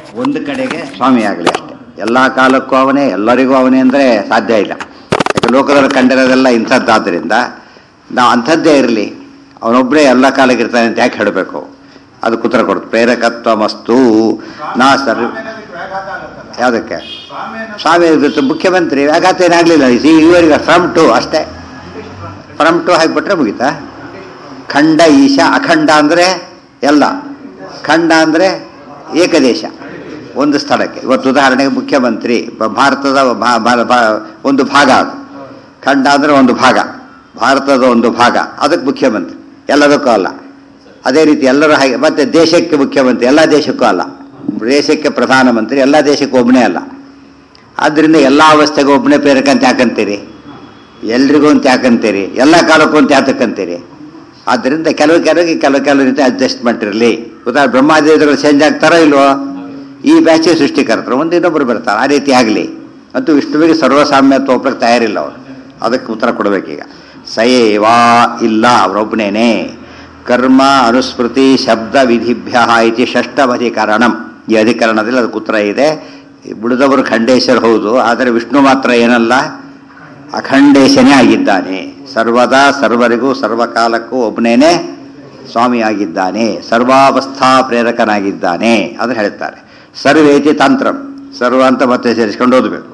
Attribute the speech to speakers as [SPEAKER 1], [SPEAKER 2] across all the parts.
[SPEAKER 1] ಒಂದು ಕಡೆಗೆ ಸ್ವಾಮಿ ಆಗಲಿ ಅಷ್ಟೆ ಎಲ್ಲ ಕಾಲಕ್ಕೂ ಅವನೇ ಎಲ್ಲರಿಗೂ ಅವನೇ ಅಂದರೆ ಸಾಧ್ಯ ಇಲ್ಲ ಯಾಕೆ ಲೋಕದಲ್ಲಿ ಕಂಡಿರೋದೆಲ್ಲ ಇಂಥದ್ದಾದ್ದರಿಂದ ನಾವು ಅಂಥದ್ದೇ ಇರಲಿ ಅವನೊಬ್ಬರೇ ಎಲ್ಲ ಕಾಲಕ್ಕೆ ಇರ್ತಾನೆ ಅಂತ ಯಾಕೆ ಹೇಳಬೇಕು ಅದು ಕುತ್ರ ಕೊಡ್ತು ಪ್ರೇರಕತ್ವ ಮಸ್ತು ನಾ ಸರ್ ಯಾವುದಕ್ಕೆ ಸ್ವಾಮಿ ಇವತ್ತು ಮುಖ್ಯಮಂತ್ರಿ ಆಘಾತ ಏನಾಗಲಿಲ್ಲ ಇವರಿಗೆ ಫ್ರಮ್ ಟು ಅಷ್ಟೇ ಫ್ರಮ್ ಟು ಹಾಕಿಬಿಟ್ರೆ ಮುಗೀತಾ ಖಂಡ ಈಶ ಅಖಂಡ ಅಂದರೆ ಎಲ್ಲ ಖಂಡ ಅಂದರೆ ಏಕದೇಶ ಒಂದು ಸ್ಥಳಕ್ಕೆ ಇವತ್ತು ಉದಾಹರಣೆಗೆ ಮುಖ್ಯಮಂತ್ರಿ ಬ- ಭಾರತದ ಭಾ- ಭಾ- ಭಾ- ಒಂದು ಭಾಗ ಅದು ಖಂಡ ಅಂದರೆ ಒಂದು ಭಾಗ ಭಾರತದ ಒಂದು ಭಾಗ ಅದಕ್ಕೆ ಮುಖ್ಯಮಂತ್ರಿ ಎಲ್ಲದಕ್ಕೂ ಅಲ್ಲ ಅದೇ ರೀತಿ ಎಲ್ಲರೂ ಹಾಗೆ ಮತ್ತೆ ದೇಶಕ್ಕೆ ಮುಖ್ಯಮಂತ್ರಿ ಎಲ್ಲ ದೇಶಕ್ಕೂ ಅಲ್ಲ ದೇಶಕ್ಕೆ ಪ್ರಧಾನಮಂತ್ರಿ ಎಲ್ಲ ದೇಶಕ್ಕೂ ಒಬ್ಬನೇ ಅಲ್ಲ ಆದ್ದರಿಂದ ಎಲ್ಲ ಅವಸ್ಥೆಗೂ ಒಬ್ಬನೇ ಪ್ರೇರಕ ಅಂತ ಯಾಕಂತೀರಿ ಎಲ್ರಿಗೂ ಅಂತ ಯಾಕಂತೀರಿ ಎಲ್ಲ ಕಾಲಕ್ಕೂ ಅಂತ ಯಾತಕ್ಕಂತೀರಿ ಆದ್ದರಿಂದ ಕೆಲವು ಕೆಲವಿಗೆ ಕೆಲವು ಕೆಲವು ರೀತಿ ಅಡ್ಜಸ್ಟ್ಮೆಂಟ್ ಇರಲಿ ಉದಾಹರಣೆ ಬ್ರಹ್ಮಾದೇವಿಗಳು ಚೇಂಜ್ ಆಗ್ತಾರೋ ಇಲ್ವೋ ಈ ಬ್ಯಾಚಿಗೆ ಸೃಷ್ಟಿಕರ್ತರು ಒಂದು ಇನ್ನೊಬ್ಬರು ಬರ್ತಾರೆ ಆ ರೀತಿ ಆಗಲಿ ಮತ್ತು ವಿಷ್ಣುವಿಗೆ ಸರ್ವಸಾಮ್ಯತ್ವ ಒಬ್ಬರಿಗೆ ತಯಾರಿಲ್ಲ ಅವರು ಅದಕ್ಕೆ ಉತ್ತರ ಕೊಡಬೇಕೀಗ ಸಯೇವಾ ಇಲ್ಲ ಅವರೊಬ್ಬನೇನೆ ಕರ್ಮ ಅನುಸ್ಮೃತಿ ಶಬ್ದ ವಿಧಿಭ್ಯ ಇತಿ ಷಷ್ಟಮಧಿಕರಣಂ ಈ ಅಧಿಕರಣದಲ್ಲಿ ಅದಕ್ಕೆ ಉತ್ತರ ಇದೆ ಉಳಿದವರು ಖಂಡೇಶ್ವರ ಹೌದು ಆದರೆ ವಿಷ್ಣು ಮಾತ್ರ ಏನಲ್ಲ ಅಖಂಡೇಶನೇ ಆಗಿದ್ದಾನೆ ಸರ್ವದಾ ಸರ್ವರಿಗೂ ಸರ್ವಕಾಲಕ್ಕೂ ಒಬ್ಬನೇನೆ ಸ್ವಾಮಿಯಾಗಿದ್ದಾನೆ ಸರ್ವಾವಸ್ಥಾ ಪ್ರೇರಕನಾಗಿದ್ದಾನೆ ಅದನ್ನು ಹೇಳ್ತಾರೆ ಸರ್ವೇತಿ ತಂತ್ರಂ ಸರ್ವ ಅಂತ ಮತ್ತೆ ಸೇರಿಸ್ಕೊಂಡು ಓದಬೇಕು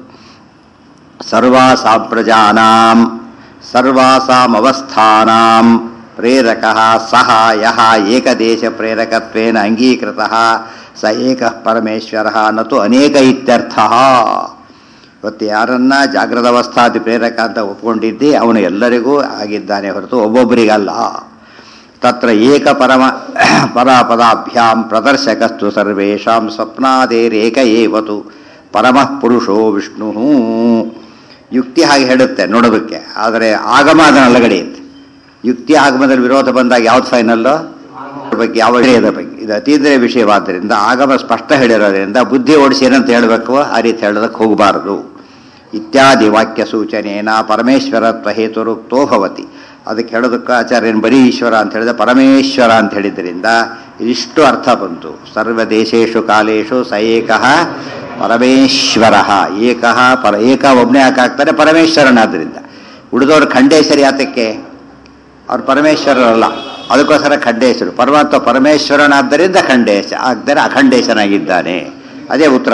[SPEAKER 1] ಸರ್ವಾಸಾಂ ಪ್ರಜಾನಾಂ ಸರ್ವಾಸಾಂ ಅವಸ್ಥಾನಾಂ ಪ್ರೇರಕ ಸಹ ಯಹ ಏಕದೇಶ ಪ್ರೇರಕತ್ವೇನ ಅಂಗೀಕೃತ ಸ ಏಕ ಪರಮೇಶ್ವರ ನತು ಅನೇಕ ಇತ್ಯರ್ಥ ಇವತ್ತು ಯಾರನ್ನ ಜಾಗೃತ ಅವಸ್ಥಾದಿ ಪ್ರೇರಕ ಅಂತ ಒಪ್ಕೊಂಡಿದ್ದಿ ಅವನು ಎಲ್ಲರಿಗೂ ಆಗಿದ್ದಾನೆ ಹೊರತು ಒಬ್ಬೊಬ್ಬರಿಗಲ್ಲ ತತ್ರ ಏಕ ಪರಮ ಪರಾಪದಾಭ್ಯಾಂ ಪ್ರದರ್ಶಕಸ್ತು ಸರ್ವೇಷಾಂ ಸ್ವಪ್ನಾದೇರೇಕ ಏವತು ಪರಮಃ ಪುರುಷೋ ವಿಷ್ಣು ಯುಕ್ತಿ ಹಾಗೆ ಹೇಳುತ್ತೆ ನೋಡೋದಕ್ಕೆ ಆದರೆ ಆಗಮ ಅದನ್ನ ಅಲ್ಲಗಡೆಯುತ್ತೆ ಯುಕ್ತಿ ಆಗಮದಲ್ಲಿ ವಿರೋಧ ಬಂದಾಗ ಯಾವ್ದು ಫೈನಲ್ಲು ಅದ್ರ ಬಗ್ಗೆ ಯಾವ ವಿಷಯದ ಬಗ್ಗೆ ಇದು ಅತೀಂದ್ರಿಯ ವಿಷಯವಾದ್ದರಿಂದ ಆಗಮ ಸ್ಪಷ್ಟ ಹೇಳಿರೋದ್ರಿಂದ ಬುದ್ಧಿ ಓಡಿಸಿ ಏನಂತ ಹೇಳಬೇಕು ಆ ರೀತಿ ಹೇಳೋದಕ್ಕೆ ಹೋಗಬಾರದು ಇತ್ಯಾದಿ ವಾಕ್ಯ ಸೂಚನೆಯನ ಪರಮೇಶ್ವರತ್ವ ಹೇತುರುಕ್ತೋ ಭವತಿ ಅದಕ್ಕೆ ಹೇಳೋದಕ್ಕೆ ಆಚಾರ್ಯನ್ ಬರೀ ಈಶ್ವರ ಅಂತ ಹೇಳಿದ್ರೆ ಪರಮೇಶ್ವರ ಅಂತ ಹೇಳಿದ್ರಿಂದ ಇದಿಷ್ಟು ಅರ್ಥ ಬಂತು ಸರ್ವ ದೇಶೇಶು ಕಾಲೇಶು ಸ ಏಕಃ ಪರಮೇಶ್ವರ ಏಕಃ ಪರ ಏಕ ಒಬ್ಬನೇ ಹಾಕಾಕ್ತಾರೆ ಪರಮೇಶ್ವರನಾದ್ರಿಂದ ಉಳಿದವರು ಖಂಡೇಶ್ವರಿ ಯಾತಕ್ಕೆ ಅವ್ರು ಪರಮೇಶ್ವರರಲ್ಲ ಅದಕ್ಕೋಸ್ಕರ ಖಂಡೇಶ್ವರ ಪರಮಾತ್ಮ ಪರಮೇಶ್ವರನಾದ್ದರಿಂದ ಖಂಡೇಶ ಆದರೆ ಅಖಂಡೇಶನಾಗಿದ್ದಾನೆ ಅದೇ ಉತ್ತರ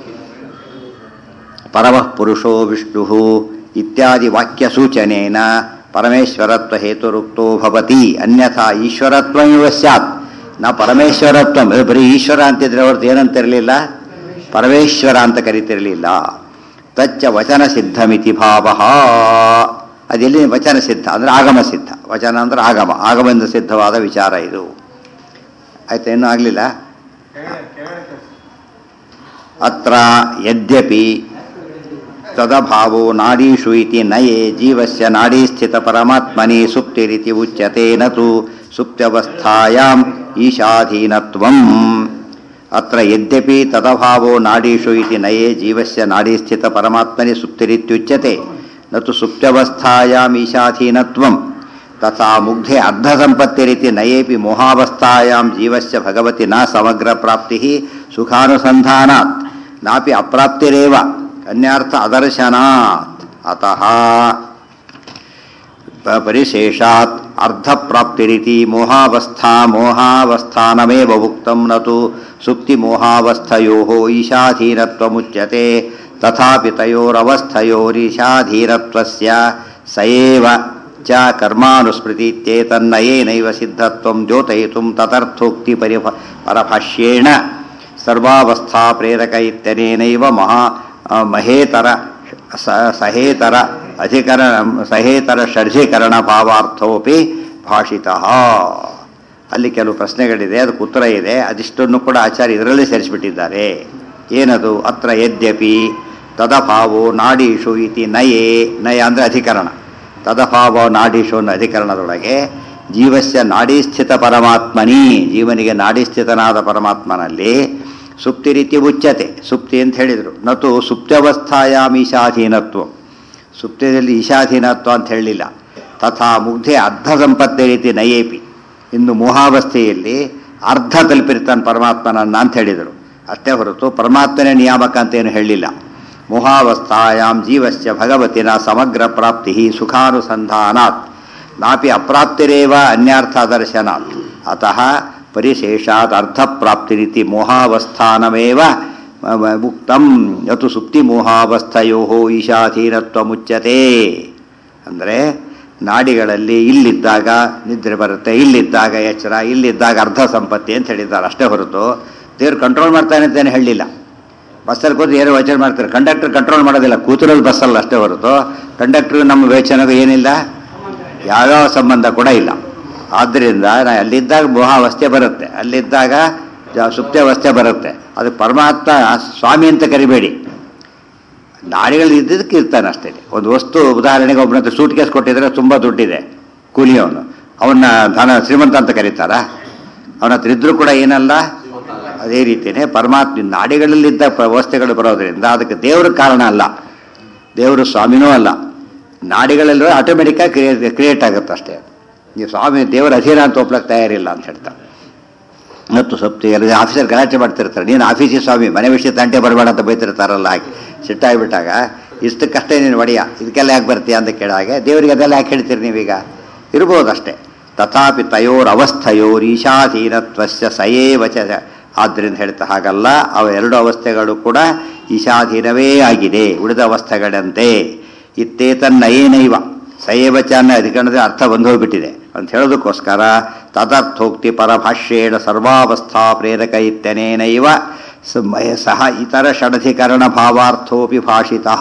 [SPEAKER 1] ಪರಮಃ ಪುರುಷೋ ವಿಷ್ಣು ಇತ್ಯಾದಿ ವಾಕ್ಯ ಸೂಚನೇನ ಪರಮೇಶ್ವರತ್ವ ಹೇತುರುಕ್ತೋ ಭವತಿ ಅನ್ಯಥಾ ಈಶ್ವರತ್ವಮಿವ ಸ್ಯಾತ್ ನಾ ಪರಮೇಶ್ವರತ್ವ ಬರೀ ಈಶ್ವರ ಅಂತಿದ್ರೆ ಹೊರತು ಏನಂತಿರಲಿಲ್ಲ ಪರಮೇಶ್ವರ ಅಂತ ಕರಿತಿರಲಿಲ್ಲ ತಚ್ಚ ವಚನ ಸಿದ್ಧಮಿತಿ ಭಾವ ಅದೆಲ್ಲಿ ವಚನ ಸಿದ್ಧ ಅಂದ್ರೆ ಆಗಮ ಸಿದ್ಧ ವಚನ ಅಂದ್ರೆ ಆಗಮ ಆಗಮದಿಂದ ಸಿದ್ಧವಾದ ವಿಚಾರ ಇದು ಆಯ್ತಾ ಇನ್ನೂ ಆಗಲಿಲ್ಲ ಅತ್ರ ಯದ್ಯಪಿ ತದಭಾವೋ ನಾಡೀಷು ಇತಿ ನಯೇ ಜೀವಸ್ಯ ನಾಡೀಸ್ಥಿತ ಪರಮಾತ್ಮನಿ ಸುಪ್ತಿರಿತಿ ಉಚ್ಯತೆ ನತು ಸುಪ್ತ್ಯವಸ್ಥಾಯಾಂ ಈಶಾಧೀನತ್ವಂ ಅತ್ರ ಯದ್ಯಪಿ ತದಭಾವೋ ನಾಡೀಷು ಇತಿ ನಯೇ ಜೀವಸ್ಯ ನಾಡೀಸ್ಥಿತ ಪರಮಾತ್ಮನಿ ಸುಪ್ತಿರಿತ್ಯುಚ್ಯತೆ ನತು ಸುಪ್ತ್ಯವಸ್ಥಾಯಾಂ ಈಶಾಧೀನತ್ವಂ ತಥಾ ಮುಗ್ಧೆ ಅರ್ಧಸಂಪತ್ತಿರಿತಿ ನಯೇಪಿ ಮೋಹಾವಸ್ಥಾಯಾಂ ಜೀವಸ್ಯ ಭಗವತಿ ನ ಸಮಗ್ರ ಪ್ರಾಪ್ತಿ ಸುಖಾನುಸಂಧಾನಾತ್ ನಾಪಿ ಅಪ್ರಾಪ್ತಿರೇವ ಅನ್ಯಾರ್ಥ ಅದರ್ಶನಾತ್ ಅತಃ ಪ- ಪರಿಶೇಷಾತ್ ಅರ್ಧಪ್ರಾಪ್ತಿರಿತಿ ಮೋಹಾವಸ್ಥಾ ಮೋಹಾವಸ್ಥಾನಮೇವ ಉಕ್ತಂ ನತು ಸುಪ್ತಿ ಮೋಹಾವಸ್ಥಯೋ ಈಶಾಧೀನತ್ವಮುಚ್ಯತೆ ತಥಾಪಿ ತಯೋರವಸ್ಥಯೋರೀಶಾಧೀನತ್ವಸ್ಯ ಸಯೇವ ಚ ಕರ್ಮಾನುಸ್ಮೃತಿತ್ಯೇತನ್ನಯೇನೈವ ಸಿದ್ಧತ್ವಂ ದ್ಯೋತಯಿತುಂ ತದರ್ಥೋಕ್ತಿ ಪರಿಭ ಪರಭಾಷ್ಯೇಣ ಸರ್ವಾವಸ್ಥಾ ಪ್ರೇರಕ ಇತ್ಯನೇನೈವ ಮಹಾ ಆ, ಮಹೇತರ ಸ- ಸಹೇತರ ಅಧಿಕರಣ ಸಹೇತರ ಷಡ್ಜೀಕರಣ ಭಾವಾರ್ಥೋಪಿ ಭಾಷಿತಃ ಅಲ್ಲಿ ಕೆಲವು ಪ್ರಶ್ನೆಗಳಿದೆ ಅದಕ್ಕೆ ಉತ್ತರ ಇದೆ ಅದಿಷ್ಟನ್ನು ಕೂಡ ಆಚಾರ್ಯ ಇದರಲ್ಲಿ ಸೇರಿಸಿಬಿಟ್ಟಿದ್ದಾರೆ ಏನದು ಅತ್ರ ಯದ್ಯಪಿ ತದಭಾವೋ ನಾಡೀಷು ಇತಿ ನಯೇ ನಯ ಅಂದರೆ ಅಧಿಕರಣ ತದಭಾವ ನಾಡೀಷು ಅನ್ನೋ ಅಧಿಕರಣದೊಳಗೆ ಜೀವಸ್ಯ ನಾಡೀಸ್ಥಿತ ಪರಮಾತ್ಮನಿ ಜೀವನಿಗೆ ನಾಡೀಸ್ಥಿತನಾದ ಪರಮಾತ್ಮನಲ್ಲಿ ಸುಪ್ತಿ ರೀತಿ ಉಚ್ಯತೆ ಸುಪ್ತಿ ಅಂತ ಹೇಳಿದರು ನತು ಸುಪ್ತ್ಯವಸ್ಥಾಯಾಮ್ ಈಶಾಧೀನತ್ವ ಸುಪ್ತಿಯಲ್ಲಿ ಈಶಾಧೀನತ್ವ ಅಂತ ಹೇಳಲಿಲ್ಲ ತಥಾ ಮುಗ್ಧೆ ಅರ್ಧ ಸಂಪತ್ತೆ ರೀತಿ ನಯೇಪಿ ಇನ್ನು ಮೋಹಾವಸ್ಥೆಯಲ್ಲಿ ಅರ್ಧ ತಲುಪಿರ್ತಾನೆ ಪರಮಾತ್ಮನನ್ನ ಅಂತ ಹೇಳಿದರು ಅಷ್ಟೇ ಹೊರತು ಪರಮಾತ್ಮನೇ ನಿಯಾಮಕ ಅಂತ ಏನು ಹೇಳಿಲ್ಲ ಮೋಹಾವಸ್ಥಾಯಾಮ್ ಜೀವಸ್ಯ ಭಗವತಿನ ಸಮಗ್ರ ಪ್ರಾಪ್ತಿ ಸುಖಾನುಸಂಧಾನಾತ್ ನಾಪಿ ಅಪ್ರಾಪ್ತಿರೇವ ಅನ್ಯಾರ್ಥ ದರ್ಶನಾತ್ ಅತಃ ಪರಿಶೇಷಾತ್ ಅರ್ಥಪ್ರಾಪ್ತಿರಿತಿ ಮೋಹಾವಸ್ಥಾನಮೇವ ಮುಕ್ತಂ ಯತು ಸುಪ್ತಿ ಮೋಹಾವಸ್ಥೆಯೋ ಈಶಾಧೀನತ್ವ ಮುಚ್ಚತೆ ಅಂದರೆ ನಾಡಿಗಳಲ್ಲಿ ಇಲ್ಲಿದ್ದಾಗ ನಿದ್ರೆ ಬರುತ್ತೆ ಇಲ್ಲಿದ್ದಾಗ ಎಚ್ಚರ ಇಲ್ಲಿದ್ದಾಗ ಅರ್ಧ ಸಂಪತ್ತಿ ಅಂತ ಹೇಳಿದ್ದಾರೆ ಅಷ್ಟೇ ಹೊರತು ದೇವ್ರು ಕಂಟ್ರೋಲ್ ಮಾಡ್ತಾನೆ ಅಂತೇನು ಹೇಳಲಿಲ್ಲ ಬಸ್ಸಲ್ಲಿ ಕೂತು ಏನೋ ಯೋಚನೆ ಮಾಡ್ತಾರೆ ಕಂಡಕ್ಟರ್ ಕಂಟ್ರೋಲ್ ಮಾಡೋದಿಲ್ಲ ಕೂತಿರೋದು ಬಸ್ಸಲ್ಲ ಅಷ್ಟೇ ಹೊರತು ಕಂಡಕ್ಟರ್ ನಮ್ಮ ಯೋಚನೆಗೂ ಏನಿಲ್ಲ ಯಾವ್ಯಾವ ಸಂಬಂಧ ಕೂಡ ಇಲ್ಲ ಆದ್ದರಿಂದ ನಾ ಅಲ್ಲಿದ್ದಾಗ ಮೋಹಾವಸ್ಥೆ ಬರುತ್ತೆ ಅಲ್ಲಿದ್ದಾಗ ಜ- ಸುಪ್ತಾವಸ್ಥೆ ಬರುತ್ತೆ ಅದಕ್ಕೆ ಪರಮಾತ್ಮ ಸ್ವಾಮಿ ಅಂತ ಕರಿಬೇಡಿ ನಾಡಿಗಳು ಇದ್ದಿದ್ದಕ್ಕೆ ಇರ್ತಾನೆ ಅಷ್ಟೇ ಒಂದು ವಸ್ತು ಉದಾಹರಣೆಗೆ ಒಬ್ಬನ ಹತ್ರ ಸೂಟ್ ಕೇಸ್ ಕೊಟ್ಟಿದ್ರೆ ತುಂಬ ದುಡ್ಡಿದೆ ಕೂಲಿಯವನು ಅವನ್ನ ಧನ ಶ್ರೀಮಂತ ಅಂತ ಕರೀತಾರ ಅವನ ಹತ್ರ ಇದ್ರೂ ಕೂಡ ಏನಲ್ಲ ಅದೇ ರೀತಿಯೇ ಪರಮಾತ್ಮ ನಾಡಿಗಳಲ್ಲಿದ್ದ ಪ- ವ್ಯವಸ್ಥೆಗಳು ಬರೋದ್ರಿಂದ ಅದಕ್ಕೆ ದೇವರು ಕಾರಣ ಅಲ್ಲ ದೇವರು ಸ್ವಾಮಿನೂ ಅಲ್ಲ ನಾಡಿಗಳಲ್ಲೂ ಆಟೋಮೆಟಿಕ್ಕಾಗಿ ಕ್ರಿಯೇಟ್ ಕ್ರಿಯೇಟ್ ಆಗುತ್ತೆ ಅಷ್ಟೇ ನೀವು ಸ್ವಾಮಿ ದೇವರ ಅಧೀನ ಅಂತ ಒಪ್ಲಕ್ಕೆ ತಯಾರಿಲ್ಲ ಅಂತ ಹೇಳ್ತಾರೆ ಮತ್ತು ಸೊಪ್ಪು ಎಲ್ಲ ಆಫೀಸರ್ ಗಲಾಟೆ ಮಾಡ್ತಿರ್ತಾರೆ ನೀನು ಆಫೀಸಿಗೆ ಸ್ವಾಮಿ ಮನೆ ವಿಷಯ ತಂಟೆ ಬರಬೇಡ ಅಂತ ಬೈತಿರ್ತಾರಲ್ಲ ಹಾಗೆ ಸಿಟ್ಟಾಗಿಬಿಟ್ಟಾಗ ಇಷ್ಟಕ್ಕಷ್ಟೇ ನೀನು ಒಡೆಯ ಇದಕ್ಕೆಲ್ಲ ಯಾಕೆ ಬರ್ತೀಯ ಅಂತ ಕೇಳಾಗೆ ದೇವರಿಗೆ ಅದೆಲ್ಲ ಯಾಕೆ ಹೇಳ್ತೀರಿ ನೀವೀಗ ಇರ್ಬೋದು ಅಷ್ಟೇ ತಥಾಪಿ ತಯೋರ್ ಅವಸ್ಥೆಯೋರ್ ಈಶಾಧೀನತ್ವಸ್ಯ ಸಯೇವ ಚ ಆದ್ದರಿಂದ ಹೇಳ್ತಾ ಹಾಗಲ್ಲ ಅವ ಎರಡು ಅವಸ್ಥೆಗಳು ಕೂಡ ಈಶಾಧೀನವೇ ಆಗಿದೆ ಉಳಿದ ಅವಸ್ಥೆಗಳಂತೆ ಇತ್ತೇತನ್ನಯೇನೈವ ಸಯೇವಚ ಅನ್ನೋ ಅಧಿಕರಣದ ಅರ್ಥ ಬಂದು ಹೋಗ್ಬಿಟ್ಟಿದೆ ಅಂತ ಹೇಳೋದಕ್ಕೋಸ್ಕರ ತದರ್ಥೋಕ್ತಿ ಪರಭಾಷ್ಯೇಣ ಸರ್ವಾವಸ್ಥಾ ಪ್ರೇರಕ ಇತ್ಯನೇನೈವ ಸ- ಸಹ ಇತರ ಷಡಧಿಕರಣ ಭಾವಾರ್ಥೋಪಿ ಭಾಷಿತಃ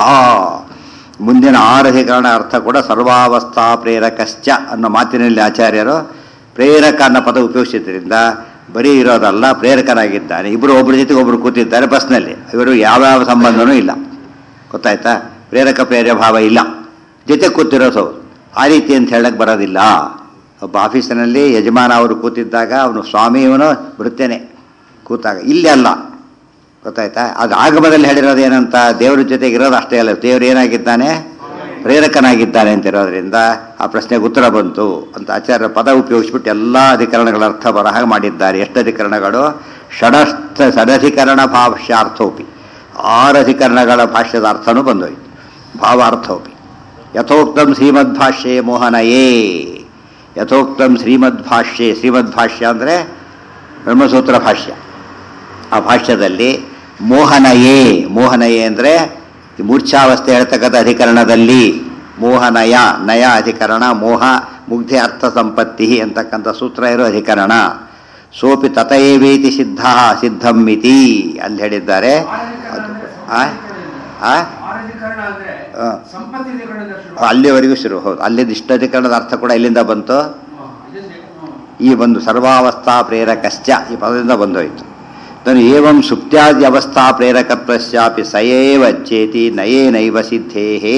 [SPEAKER 1] ಮುಂದಿನ ಆರಧಿಕರಣ ಅರ್ಥ ಕೂಡ ಸರ್ವಾವಸ್ಥಾ ಪ್ರೇರಕಶ್ಚ ಅನ್ನೋ ಮಾತಿನಲ್ಲಿ ಆಚಾರ್ಯರು ಪ್ರೇರಕ ಅನ್ನೋ ಪದ ಉಪಯೋಗಿಸಿದ್ರಿಂದ ಬರೀ ಇರೋದಲ್ಲ ಪ್ರೇರಕನಾಗಿದ್ದಾನೆ ಇಬ್ಬರು ಒಬ್ಬರ ಜೊತೆಗೆ ಒಬ್ಬರು ಕೂತಿದ್ದಾರೆ ಬಸ್ನಲ್ಲಿ ಇವರು ಯಾವ್ಯಾವ ಸಂಬಂಧನೂ ಇಲ್ಲ ಗೊತ್ತಾಯ್ತಾ ಪ್ರೇರಕ ಪ್ರೇರ್ಯ ಭಾವ ಇಲ್ಲ ಜೊತೆ ಕೂತಿರೋದು ಹೌದು. ಆ ರೀತಿ ಅಂತ ಹೇಳಕ್ ಬರೋದಿಲ್ಲ ಒಬ್ಬ ಆಫೀಸಿನಲ್ಲಿ ಯಜಮಾನ ಅವರು ಕೂತಿದ್ದಾಗ ಅವನು ಸ್ವಾಮಿ ಇವನು ಬರುತ್ತೇನೆ ಕೂತಾಗ ಇಲ್ಲಿ ಅಲ್ಲ ಗೊತ್ತಾಯ್ತಾ ಅದು ಆಗಮದಲ್ಲಿ ಹೇಳಿರೋದು ಏನಂತ ದೇವ್ರ ಜೊತೆಗೆ ಇರೋದು ಅಷ್ಟೇ ಅಲ್ಲ ದೇವ್ರು ಏನಾಗಿದ್ದಾನೆ ಪ್ರೇರಕನಾಗಿದ್ದಾನೆ ಅಂತ ಇರೋದ್ರಿಂದ ಆ ಪ್ರಶ್ನೆಗೆ ಉತ್ತರ ಬಂತು ಅಂತ ಆಚಾರ್ಯ ಪದ ಉಪಯೋಗಿಸ್ಬಿಟ್ಟು ಎಲ್ಲ ಅಧಿಕರಣಗಳ ಅರ್ಥ ಬರಹ ಮಾಡಿದ್ದಾರೆ ಎಷ್ಟು ಅಧಿಕರಣಗಳು ಷಡಸ್ಥ ಷಡಧಿಕರಣ ಭಾಷ್ಯಾರ್ಥೋಪಿ ಆರು ಅಧಿಕರಣಗಳ ಭಾಷ್ಯದ ಅರ್ಥನೂ ಬಂದೋಯ್ತು ಭಾವಾರ್ಥೋಪಿ ಯಥೋಕ್ತಂ ಶ್ರೀಮದ್ಭಾಷ್ಯೆ ಮೋಹನಯೇ ಯಥೋಕ್ತಂ ಶ್ರೀಮದ್ಭಾಷ್ಯೆ ಶ್ರೀಮದ್ಭಾಷ್ಯ ಅಂದರೆ ಬ್ರಹ್ಮಸೂತ್ರ ಭಾಷ್ಯ ಆ ಭಾಷ್ಯದಲ್ಲಿ ಮೋಹನಯೇ ಮೋಹನಯೇ ಅಂದರೆ ಮೂರ್ಛಾವಸ್ಥೆ ಹೇಳ್ತಕ್ಕಂಥ ಅಧಿಕರಣದಲ್ಲಿ ಮೋಹನಯ ನಯ ಅಧಿಕರಣ ಮೋಹ ಮುಗ್ಧೆ ಅರ್ಥ ಸಂಪತ್ತಿ ಅಂತಕ್ಕಂಥ ಸೂತ್ರ ಇರೋ ಅಧಿಕರಣ ಸೋಪಿ ತತಯೇವೇತಿ ಸಿದ್ಧ ಸಿದ್ಧಂ ಇತಿ ಅಲ್ಲಿ ಹೇಳಿದ್ದಾರೆ ಅದು ಆ? ಆ?
[SPEAKER 2] ಆರಧಿಕರಣ ಅಂದ್ರೆ
[SPEAKER 1] ಆ.
[SPEAKER 2] ಸಂಪತ್ತಿಧಿಕರಣದ ಶುರು
[SPEAKER 1] ಅಲ್ಲಿವರೆಗೂ ಶುರು ಹೌದು ಅಲ್ಲಿದ್ದು ಇಷ್ಟಾಧಿಕರಣದ ಅರ್ಥ ಕೂಡ ಎಲ್ಲಿಂದ ಬಂತು
[SPEAKER 2] ಹಾ, ಇದು ಸೇ- ಹ್ಮ್.
[SPEAKER 1] ಈ ಒಂದು ಸರ್ವಾವಸ್ಥಾ ಪ್ರೇರಕಶ್ಚ ಈ ಪದದಿಂದ ಬಂದೋಯ್ತು ನಾನು ಏವಂ ಸುಪ್ತ್ಯಾದಿ ಅವಸ್ಥಾ ಪ್ರೇರಕತ್ವಶ್ಚಾಪಿ ಸಯೇವ ಚೇತಿ ನಯೇನೈವ ಸಿದ್ಧೇಹೇ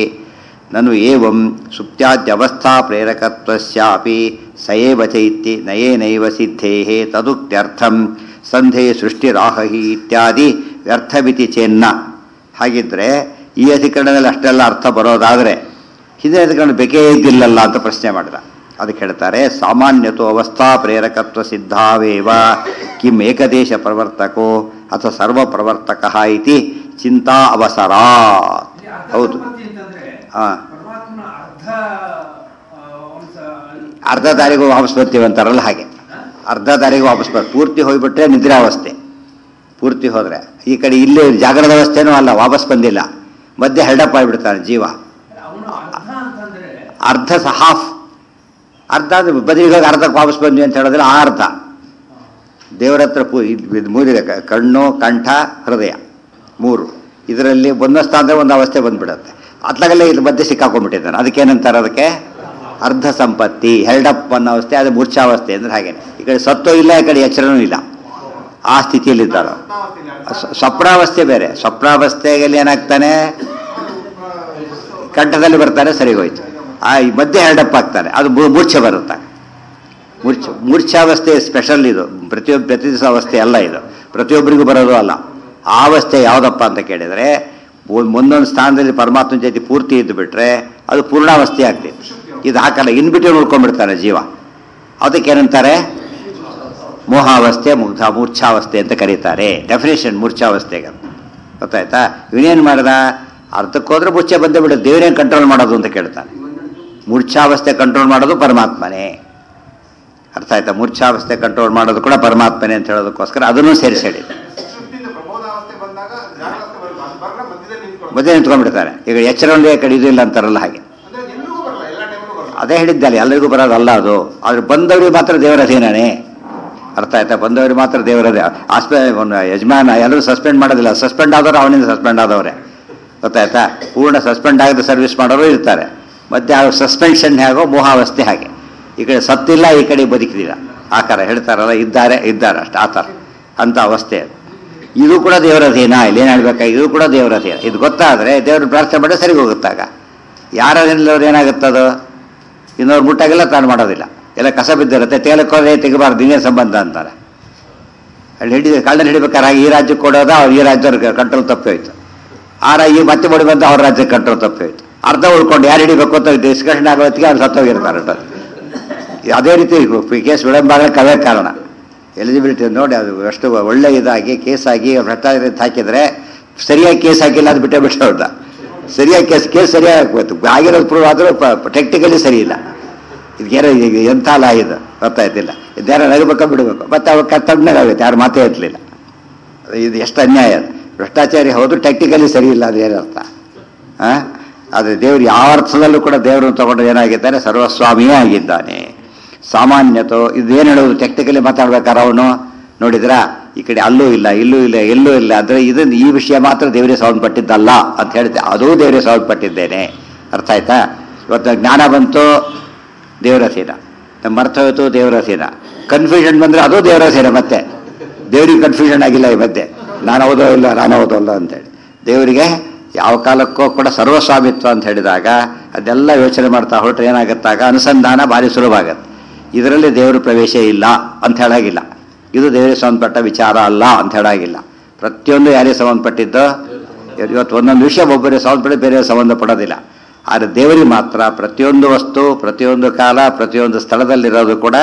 [SPEAKER 1] ನನು ಏವಂ ಸುಪ್ತ್ಯಾದ್ಯವಸ್ಥಾ ಪ್ರೇರಕತ್ವಶ್ಚಾಪಿ ಸಯೇವ ಚೈತಿ ನಯೇನೈವ ಸಿದ್ಧೇಹೇ ತದುಕ್ತ್ಯರ್ಥಂ ಸಂಧೆ ಸೃಷ್ಟಿರಾಹಿ ಇತ್ಯಾದಿ ವ್ಯರ್ಥಮಿತಿ ಚೆನ್ನ ಹಾಗಿದ್ರೆ ಈ ಅಧಿಕರಣದಲ್ಲಿ ಅಷ್ಟೆಲ್ಲ ಅರ್ಥ ಬರೋದಾದರೆ ಹಿಂದಿನ ಅಧಿಕರಣ ಬೇಕೇ ಇದ್ದಿಲ್ಲಲ್ಲ ಅಂತ ಪ್ರಶ್ನೆ ಮಾಡಿದ ಅದಕ್ಕೆ ಹೇಳ್ತಾರೆ ಸಾಮಾನ್ಯತು ಅವಸ್ಥಾ ಪ್ರೇರಕತ್ವ ಸಿದ್ಧಾವೇವ ಕಿಂ ಏಕದೇಶ ಪ್ರವರ್ತಕೋ ಅಥವಾ ಸರ್ವ ಪ್ರವರ್ತಕ ಇತಿ ಚಿಂತಾ ಅವಸರ
[SPEAKER 2] ಇಲ್ಲಿ ಅರ್ಧ
[SPEAKER 1] ಹೌದು
[SPEAKER 2] ಸಂಪತ್ತಿ ಅಂತಂದ್ರೆ
[SPEAKER 1] ಹಾ.
[SPEAKER 2] ಪರಮಾತ್ಮನ ಅರ್ಧ ಆ, ಅಂಶ
[SPEAKER 1] ಅರ್ಧ ದಾರಿಗೂ ವಾಪಸ್ ಬರ್ತೀವಿ ಅಂತಾರಲ್ಲ ಹಾಗೆ ಅರ್ಧ ದಾರಿಗೂ ವಾಪಸ್ ಬರ್ ಪೂರ್ತಿ ಹೋಗ್ಬಿಟ್ರೆ ನಿದ್ರಾವಸ್ಥೆ ಪೂರ್ತಿ ಹೋದ್ರೆ ಈ ಕಡೆ ಇಲ್ಲಿ ಜಾಗರದ ಅವಸ್ಥೆನೂ ಅಲ್ಲ ವಾಪಸ್ ಬಂದಿಲ್ಲ ಮಧ್ಯೆ ಹೆಲ್ಡಪ್ ಆಗಿಬಿಡ್ತಾನೆ ಜೀವ
[SPEAKER 2] ಅವನು ಅರ್ಧ ಅಂತಂದ್ರೆ
[SPEAKER 1] ಅರ್ಧ ಸ ಹಾಫ್ ಅರ್ಧ ಅಂದ್ರೆ ಬದಲಿಗೆ ಹೋಗಿ ಅರ್ಧಕ್ಕೆ ವಾಪಸ್ ಬಂದ್ವಿ ಅಂತ ಹೇಳೋದಿಲ್ಲ ಆ ಅರ್ಧ ದೇವರ ಹತ್ರ ಪೂ ಇದ್- ಇದ್ ಮೂರಿದೆ ಕ- ಕಣ್ಣು ಕಂಠ ಹೃದಯ ಮೂರು ಇದರಲ್ಲಿ ಒಂದಷ್ಟು ಅಂದರೆ ಒಂದು ಅವಸ್ಥೆ ಬಂದ್ಬಿಡುತ್ತೆ ಅತ್ಲಾಗಲ್ಲೇ ಇಲ್ಲಿ ಮಧ್ಯೆ ಸಿಕ್ಕಾಕೊಂಡ್ಬಿಟ್ಟಿದ್ದಾನೆ ಅದಕ್ಕೇನಂತಾರೆ ಅದಕ್ಕೆ ಅರ್ಧ ಸಂಪತ್ತಿ ಹೆಲ್ಡಪ್ ಅನ್ನೋ ಅವಸ್ಥೆ ಅದು ಮೂರ್ಛಾವಸ್ಥೆ ಅಂದ್ರೆ ಹಾಗೆ ಈ ಕಡೆ ಸತ್ತೋ ಇಲ್ಲ ಈ ಕಡೆ ಎಚ್ಚರನೂ ಇಲ್ಲ ಆ ಸ್ಥಿತಿಯಲ್ಲಿದ್ದಾರ ಸ್ವಪ್ನಾವಸ್ಥೆ ಬೇರೆ ಸ್ವಪ್ನಾವಸ್ಥೆಯಲ್ಲಿ ಏನಾಗ್ತಾನೆ ಕಂಠದಲ್ಲಿ ಬರ್ತಾನೆ ಸರಿ ಹೋಯ್ತು ಆ ಈ ಮಧ್ಯೆ ಹೆಲ್ಡಪ್ ಆಗ್ತಾನೆ ಅದು ಮೂ- ಮೂರ್ಛೆ ಬರುತ್ತೆ ಮೂರ್ಛ ಮೂರ್ಛಾವಸ್ಥೆ ಸ್ಪೆಷಲ್ ಇದು ಪ್ರತಿಯೊಬ್ಬ ಪ್ರತಿ ದಿವಸ ಅವಸ್ಥೆ ಅಲ್ಲ ಇದು ಪ್ರತಿಯೊಬ್ಬರಿಗೂ ಬರೋದು ಅಲ್ಲ ಆ ಅವಸ್ಥೆ ಯಾವುದಪ್ಪ ಅಂತ ಕೇಳಿದರೆ ಒಂದ್- ಒಂದೊಂದು ಸ್ಥಾನದಲ್ಲಿ ಪರಮಾತ್ಮನ ಜೊತೆ ಪೂರ್ತಿ ಇದ್ದು ಬಿಟ್ರೆ ಅದು ಪೂರ್ಣಾವಸ್ಥೆ ಆಗ್ತೈತಿ ಇದು ಹಾಕಲ್ಲ ಇನ್ ಬಿಟ್ಟು ಉಳ್ಕೊಂಡ್ಬಿಡ್ತಾನೆ ಜೀವ ಅದಕ್ಕೆ ಏನಂತಾರೆ ಮೋಹಾವಸ್ಥೆ ಮುಗ್ಧ ಮೂರ್ಛಾವಸ್ಥೆ ಅಂತ ಕರೀತಾರೆ ಡೆಫಿನೇಷನ್ ಮೂರ್ಛಾವಸ್ಥೆಗೆ ಅದು. ಗೊತ್ತಾಯ್ತಾ ಇವನೇನು ಮಾಡ್ದ ಅರ್ಥಕ್ಕೋದ್ರೆ ಮುಚ್ಚೆ ಬಂದೇ ಬಿಡುತ್ತೆ ದೇವರೇನು ಕಂಟ್ರೋಲ್ ಮಾಡೋದು ಅಂತ ಕೇಳ್ತಾನೆ ಮೂರ್ಛಾವಸ್ಥೆ ಕಂಟ್ರೋಲ್ ಮಾಡೋದು ಪರಮಾತ್ಮನೇ ಅರ್ಥ ಆಯ್ತಾ ಮೂರ್ಛಾವಸ್ಥೆ ಕಂಟ್ರೋಲ್ ಮಾಡೋದು ಕೂಡ ಪರಮಾತ್ಮನೇ ಅಂತ ಹೇಳೋದಕ್ಕೋಸ್ಕರ ಅದನ್ನು ಸೇರಿಸಿ ಹೇಳಿದೆ
[SPEAKER 3] ಸುಪ್ತಿಯಿಂದ ಪ್ರಬೋಧಾವಸ್ಥೆ ಬಂದಾಗ ಜ್ಞಾನಾವಸ್ಥೆ ಬರಲ್ಲ ಅದು ಬರಲ್ಲ ಮಧ್ಯದಲ್ಲಿ ನಿಂತ್ಕೊಳ್ಳೋದು
[SPEAKER 1] ಮಧ್ಯೆ ನಿಂತ್ಕೊಂಡ್ಬಿಡ್ತಾರೆ ಈಗ ಎಚ್ಚರಲ್ಲಿ ಕಡೆ ಇದು ಇಲ್ಲ ಅಂತಾರಲ್ಲ ಹಾಗೆ
[SPEAKER 3] ಅಂದ್ರೆ ಎಲ್ಲಿಗೂ ಬರಲ್ಲ ಎಲ್ಲ ಟೈಮಲ್ಲೂ ಬರಲ್ಲ
[SPEAKER 1] ಅದೇ ಹೇಳಿದ್ದಲ್ಲ ಎಲ್ಲರಿಗೂ ಬರೋದಲ್ಲ ಅದು ಆದ್ರೆ ಬಂದವರಿಗೆ ಮಾತ್ರ ದೇವರ ಅಧೀನನೇ ಅರ್ಥ ಆಯ್ತಾ ಬಂದವರಿಗೆ ಮಾತ್ರ ದೇವರದೇ ಆಸ್ಪೆ ಒಂದು ಯಜಮಾನ ಎಲ್ಲರೂ ಸಸ್ಪೆಂಡ್ ಮಾಡೋದಿಲ್ಲ ಸಸ್ಪೆಂಡ್ ಆದವರು ಅವನಿಂದ ಸಸ್ಪೆಂಡ್ ಆದವರೇ ಗೊತ್ತಾಯ್ತಾ ಪೂರ್ಣ ಸಸ್ಪೆಂಡ್ ಆಗದೆ ಸರ್ವಿಸ್ ಮಾಡೋರು ಇರ್ತಾರೆ ಮತ್ತೆ ಆ ಸಸ್ಪೆನ್ಷನ್ ಹೇಗೋ ಮೋಹಾವಸ್ಥೆ ಹಾಗೆ ಈ ಕಡೆ ಸತ್ತಿಲ್ಲ ಈ ಕಡೆ ಬದುಕಿದಿಲ್ಲ ಆ ಥರ ಹೇಳ್ತಾರಲ್ಲ ಇದ್ದಾರೆ ಇದ್ದಾರೆ ಅಷ್ಟು ಆ ಥರ ಅಂಥ ಅವಸ್ಥೆ ಅದು ಇದು ಕೂಡ ದೇವರ ಅಧೀನ ಇಲ್ಲಿ ಏನು ಹೇಳ್ಬೇಕಾಗಿ ಇದು ಕೂಡ ದೇವರ ಅಧೀನ ಇದು ಗೊತ್ತಾದರೆ ದೇವ್ರ ಪ್ರಾರ್ಥನೆ ಮಾಡಿ ಸರಿ ಹೋಗುತ್ತಾಗ ಯಾರ ಅಧೀನದವ್ರು ಏನಾಗುತ್ತದು ಇನ್ನೊರು ಮುಟ್ಟಾಗೆಲ್ಲ ತಾನು ಮಾಡೋದಿಲ್ಲ ಎಲ್ಲ ಕಸ ಬಿದ್ದಿರುತ್ತೆ ತೇಲಕ್ಕೋದ್ರೆ ತೆಗಿಬಾರ್ದು ಇನ್ನೇ ಸಂಬಂಧ ಅಂತಾರೆ ಅಲ್ಲಿ ಹಿಡಿದ ಕಳ್ಳನ ಹಿಡಿಬೇಕಾದ್ರೆ ಹಾಗೆ ಈ ರಾಜ್ಯಕ್ಕೆ ಕೊಡೋದ ಅವ್ರು ಈ ರಾಜ್ಯವ್ರ ಕಂಟ್ರೋಲ್ ತಪ್ಪಿ ಹೋಯ್ತು ಆ ರಾ ಈ ಮತ್ತೆ ಮಾಡಿ ಬಂದು ಅವ್ರ ರಾಜ್ಯಕ್ಕೆ ಕಂಟ್ರೋಲ್ ತಪ್ಪಿ ಹೋಯ್ತು ಅರ್ಧ ಉಳ್ಕೊಂಡು ಯಾರು ಹಿಡಿಬೇಕು ಅಂತ ಡಿಸ್ಕಷನ್ ಆಗೋ ಹೊತ್ತಿಗೆ ಅವ್ರು ಸತ್ತೋಗಿರ್ತಾರೆ ಅಷ್ಟೊತ್ತು. ಅದೇ ರೀತಿ ಕೇಸ್ ವಿಳಂಬಾಗಕ್ಕೆ ಅವೇ ಕಾರಣ ಎಲಿಜಿಬಿಲಿಟಿ ನೋಡಿ ಅದು ಎಷ್ಟು ಒಳ್ಳೆ ಇದಾಗಿ ಕೇಸ್ ಆಗಿ ಭ್ರಷ್ಟಾಚಾರ ಹಾಕಿದ್ರೆ ಸರಿಯಾಗಿ ಕೇಸ್ ಹಾಕಿಲ್ಲ ಅದು ಬಿಟ್ಟೇ ಬಿಟ್ಟು ಅವ್ರನ್ನ ಸರಿಯಾಗಿ ಕೇಸ್ ಕೇಸ್ ಸರಿಯಾಗಿ ಹಾಕ್ಬೇಕು ಆಗಿರೋದು ಪ್ರೂವ್ ಆದರೂ ಟೆಕ್ನಿಕಲಿ ಸರಿ ಇಲ್ಲ ಇದಕ್ಕೇನೋ ಈಗ ಎಂಥ ಲಾ ಇದು ಗೊತ್ತಾಯ್ತಿಲ್ಲ ಇದ್ಯಾರೋ ನಗಬೇಕ ಬಿಡಬೇಕು ಮತ್ತೆ ಅವಾಗ ಕರ್ತವ್ಯನಾಗುತ್ತೆ ಯಾರು ಮಾತೇ ಇರಲಿಲ್ಲ ಇದು ಎಷ್ಟು ಅನ್ಯಾಯ ಅದು ಭ್ರಷ್ಟಾಚಾರಿ ಹೌದು ಟೆಕ್ನಿಕಲಿ ಸರಿ ಇಲ್ಲ ಅದು ಏನರ್ಥ ಆ? ಆದರೆ ದೇವರು ಯಾವ ಅರ್ಥದಲ್ಲೂ ಕೂಡ ದೇವರನ್ನು ತಗೊಂಡು ಏನಾಗಿದ್ದಾನೆ ಸರ್ವಸ್ವಾಮಿಯೇ ಆಗಿದ್ದಾನೆ ಸಾಮಾನ್ಯತೋ ಇದೇನು ಹೇಳೋದು ಟೆಕ್ನಿಕಲಿ ಮಾತಾಡ್ಬೇಕಾರೆ ಅವನು ನೋಡಿದ್ರಾ ಈ ಕಡೆ ಅಲ್ಲೂ ಇಲ್ಲ ಇಲ್ಲೂ ಇಲ್ಲ ಎಲ್ಲೂ ಇಲ್ಲ ಅಂದರೆ ಇದನ್ನು ಈ ವಿಷಯ ಮಾತ್ರ ದೇವರೇ ಸಂಬಂಧಪಟ್ಟಿದ್ದಲ್ಲ ಅಂತ ಹೇಳಿದೆ ಅದೂ ದೇವರೇ ಸಂಬಂಧಪಟ್ಟಿದ್ದೇನೆ ಅರ್ಥ ಆಯ್ತಾ ಇವತ್ತು ಜ್ಞಾನ ಬಂತು ದೇವರ ಸೇನ ನಮ್ಮ ಮರ್ತ ಹೋಯ್ತು ದೇವರ ಸೇನ ಕನ್ಫ್ಯೂಷನ್ ಬಂದರೆ ಅದು ದೇವರ ಸೇನೆ ಮತ್ತೆ ದೇವರಿಗೆ ಕನ್ಫ್ಯೂಷನ್ ಆಗಿಲ್ಲ ಈ ಮಧ್ಯೆ ನಾನು ಹೌದೋ ಇಲ್ಲ ನಾನು ಹೌದೋ ಇಲ್ಲ ಅಂತೇಳಿ ದೇವರಿಗೆ ಯಾವ ಕಾಲಕ್ಕೂ ಕೂಡ ಸರ್ವಸ್ವಾಮಿತ್ವ ಅಂತ ಹೇಳಿದಾಗ ಅದೆಲ್ಲ ಯೋಚನೆ ಮಾಡ್ತಾ ಹೊರಟ್ರೆ ಏನಾಗುತ್ತಾಗ ಅನುಸಂಧಾನ ಭಾರಿ ಸುಲಭ ಆಗತ್ತೆ ಇದರಲ್ಲಿ ದೇವರ ಪ್ರವೇಶ ಇಲ್ಲ ಅಂತ ಹೇಳಾಗಿಲ್ಲ ಇದು ದೇವರಿಗೆ ಸಂಬಂಧಪಟ್ಟ ವಿಚಾರ ಅಲ್ಲ ಅಂತ ಹೇಳಾಗಿಲ್ಲ ಪ್ರತಿಯೊಂದು ಯಾರಿಗೆ ಸಂಬಂಧಪಟ್ಟಿದ್ದೋ ಇವತ್ತು ಒಂದೊಂದು ವಿಷಯ ಒಬ್ಬರಿಗೆ ಸಂಬಂಧಪಟ್ಟು ಬೇರೆ ಸಂಬಂಧಪಡೋದಿಲ್ಲ ಆದರೆ ದೇವರಿಗೆ ಮಾತ್ರ ಪ್ರತಿಯೊಂದು ವಸ್ತು ಪ್ರತಿಯೊಂದು ಕಾಲ ಪ್ರತಿಯೊಂದು ಸ್ಥಳದಲ್ಲಿರೋದು ಕೂಡ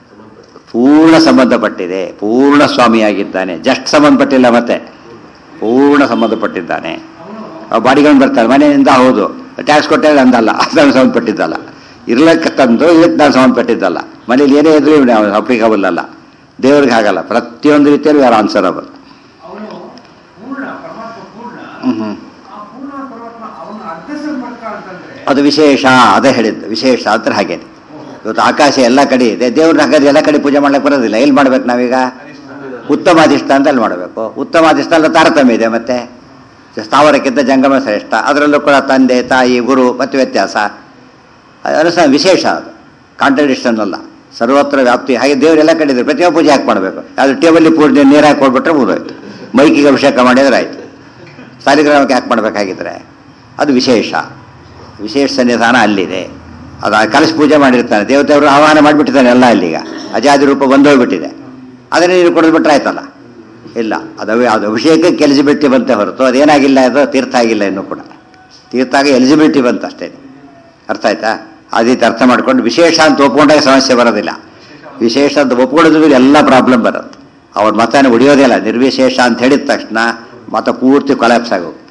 [SPEAKER 1] ಪೂರ್ಣ ಸಂಬಂಧಪಟ್ಟಿದೆ ಪೂರ್ಣ ಸ್ವಾಮಿಯಾಗಿದ್ದಾನೆ ಜಸ್ಟ್ ಸಂಬಂಧಪಟ್ಟಿಲ್ಲ ಮತ್ತೆ ಪೂರ್ಣ ಸಂಬಂಧಪಟ್ಟಿದ್ದಾನೆ ಬಾಡಿಗೆ ಬರ್ತಾರೆ ಮನೆಯಿಂದ ಹೌದು ಟ್ಯಾಕ್ಸ್ ಕೊಟ್ಟೆ ಅಂದಲ್ಲ ಅದನ್ನು ಸಂಬಂಧಪಟ್ಟಿದ್ದಲ್ಲ ಇರ್ಲಕ್ಕೆ ತಂದು ಇದಕ್ಕೆ ನಾನು ಸಂಬಂಧಪಟ್ಟಿದ್ದಲ್ಲ ಮನೇಲಿ ಏನೇ ಇದ್ರೂ ಅಪ್ಲಿಕಬಲ್ ಅಲ್ಲ ದೇವ್ರಿಗೆ ಆಗಲ್ಲ ಪ್ರತಿಯೊಂದು ರೀತಿಯಲ್ಲೂ ಯಾರು ಆನ್ಸರಬಲ್
[SPEAKER 2] ಅವನು ಪೂರ್ಣ ಪರಮಾತ್ಮ ಪೂರ್ಣ
[SPEAKER 1] ಹ್ಮ್ ಹ್ಮ್
[SPEAKER 2] ಆ ಪೂರ್ಣ ಪರಮಾತ್ಮ ಅವನ ಅರ್ಧ ಸಂಪರ್ಕ ಅಂತಂದ್ರೆ
[SPEAKER 1] ಅದು ವಿಶೇಷ ಅದೇ ಹೇಳಿದ್ದು ವಿಶೇಷ ಅಂತ ಹಾಗೆ ಇವತ್ತು ಆಕಾಶ ಎಲ್ಲ ಕಡೆ ಇದೆ ದೇವ್ರನ್ನ ಹಾಗಾದ್ರೆ ಎಲ್ಲ ಕಡೆ ಪೂಜೆ ಮಾಡ್ಲಿಕ್ಕೆ ಬರೋದಿಲ್ಲ ಎಲ್ಲಿ ಮಾಡ್ಬೇಕು ನಾವೀಗ ಉತ್ತಮಾಧಿಷ್ಠ ಅಂತ ಅಲ್ಲಿ ಮಾಡಬೇಕು ಉತ್ತಮಾಧಿಷ್ಠ ಅಲ್ಲ ತಾರತಮ್ಯ ಇದೆ ಮತ್ತೆ ಸ್ಥಾವರಕ್ಕಿಂತ ಜಂಗಮ ಶ್ರೇಷ್ಠ ಅದರಲ್ಲೂ ಕೂಡ ತಂದೆ ತಾಯಿ ಗುರು ಮತ್ತು ವ್ಯತ್ಯಾಸ ಅನುಸಾರ ವಿಶೇಷ ಅದು ಕಾಂಟ್ರಡಿಕ್ಷನ್ ಅಲ್ಲ ಸರ್ವತ್ರ ವ್ಯಾಪ್ತಿ ಹಾಗೆ ದೇವ್ರು ಎಲ್ಲ ಕಡೆ ಇದ್ದಾರೆ ಪ್ರತಿಯೊಬ್ಬ ಪೂಜೆ ಹಾಕಿ ಮಾಡಬೇಕು ಅದು ಟೇಬಲ್ಲಿ ಪೂಜೆ ನೀರು ಹಾಕಿ ಕೊಟ್ಬಿಟ್ರೆ ಮುಗಿದೋಯ್ತು ಮೈಕಿಗೆ ಅಭಿಷೇಕ ಮಾಡಿದ್ರೆ ಆಯ್ತು ಸಾಲಿಗ್ರಾಮಕ್ಕೆ ಯಾಕೆ ಮಾಡಬೇಕಾಗಿದ್ರೆ ಅದು ವಿಶೇಷ ವಿಶೇಷ ಸನ್ನಿಧಾನ ಅಲ್ಲಿದೆ ಅದು ಆ ಕಲಶ ಪೂಜೆ ಮಾಡಿರ್ತಾನೆ ದೇವತೆಯವರು ಆಹ್ವಾನ ಮಾಡಿಬಿಟ್ಟಿದ್ದಾನೆ ಎಲ್ಲ ಅಲ್ಲೀಗ ಅಜಾದಿ ರೂಪ ಬಂದೋಗ್ಬಿಟ್ಟಿದೆ ಅದನ್ನೇ ನೀರು ಕೊಡದ್ಬಿಟ್ರೆ ಆಯ್ತಲ್ಲ ಇಲ್ಲ ಅದು ಅವಿ- ಅದು ಅಭಿಷೇಕಕ್ಕೆ ಎಲಿಜಿಬಿಲಿಟಿ ಬಂತೆ ಹೊರತು ಅದೇನಾಗಿಲ್ಲ ಅದು ತೀರ್ಥ ಆಗಿಲ್ಲ ಇನ್ನೂ ಕೂಡ ತೀರ್ಥ ಆಗಿ ಎಲಿಜಿಬಿಲಿಟಿ ಬಂತು ಅಷ್ಟೇ ಅರ್ಥ ಆಯ್ತಾ ಆ ರೀತಿ ಅರ್ಥ ಮಾಡ್ಕೊಂಡು ವಿಶೇಷ ಅಂತ ಒಪ್ಕೊಂಡಾಗ ಸಮಸ್ಯೆ ಬರೋದಿಲ್ಲ ವಿಶೇಷ ಅಂತ ಒಪ್ಕೊಳ್ಳೋದ್ರಲ್ಲಿ ಎಲ್ಲ ಪ್ರಾಬ್ಲಮ್ ಬರುತ್ತೆ ಅವ್ರ ಮತನ ಉಳಿಯೋದೇ ಇಲ್ಲ ನಿರ್ವಿಶೇಷ ಅಂತ ಹೇಳಿದ ತಕ್ಷಣ ಮತ ಪೂರ್ತಿ ಕೊಲಾಪ್ಸ್ ಆಗೋಗುತ್ತೆ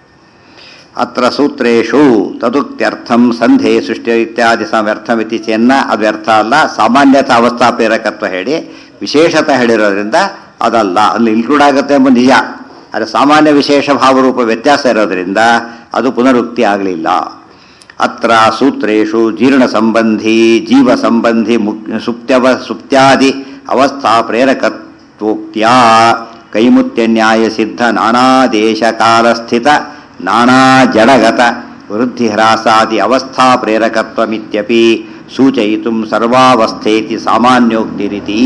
[SPEAKER 1] ಅತ್ರ ಸೂತ್ರೇಶು ತದುಕ್ತ್ಯರ್ಥಂ ಸಂಧೆ ಸೃಷ್ಟಿ ಇತ್ಯಾದಿ ಸ ವ್ಯರ್ಥಮಿತಿ ಚೆನ್ನ ಅದು ವ್ಯರ್ಥ ಅಲ್ಲ ಸಾಮಾನ್ಯತ ಅವಸ್ಥಾ ಪ್ರೇರಕತ್ವ ಹೇಳಿ ವಿಶೇಷತ ಹೇಳಿರೋದ್ರಿಂದ ಅದಲ್ಲ ಅಲ್ಲಿ ಇನ್ಕ್ಲೂಡ್ ಆಗುತ್ತೆ ಎಂಬ ನಿಜ ಆದರೆ ಸಾಮಾನ್ಯ ವಿಶೇಷ ಭಾವರೂಪ ವ್ಯತ್ಯಾಸ ಇರೋದ್ರಿಂದ ಅದು ಪುನರುಕ್ತಿ ಆಗಲಿಲ್ಲ ಅತ್ರ ಸೂತ್ರೇಶು ಜೀರ್ಣ ಸಂಬಂಧಿ ಜೀವ ಸಂಬಂಧಿ ಮುಕ್ ಸುಪ್ತ್ಯವ ಸುಪ್ತ್ಯಾದಿ ಅವಸ್ಥಾ ಪ್ರೇರಕತ್ವೋಕ್ತ್ಯ ಕೈಮುತ್ಯ ನ್ಯಾಯ ಸಿದ್ಧ ನಾನಾ ದೇಶ ಕಾಲ ಸ್ಥಿತ ನಾನಾ ಜಡಗತ ವೃದ್ಧಿ ಹ್ರಾಸಾದಿ ಅವಸ್ಥಾ ಪ್ರೇರಕತ್ವಮಿತ್ಯಪಿ ಸೂಚಯಿತುಂ ಸರ್ವಾವಸ್ಥೇತಿ ಸಾಮಾನ್ಯೋಕ್ತಿರಿತಿ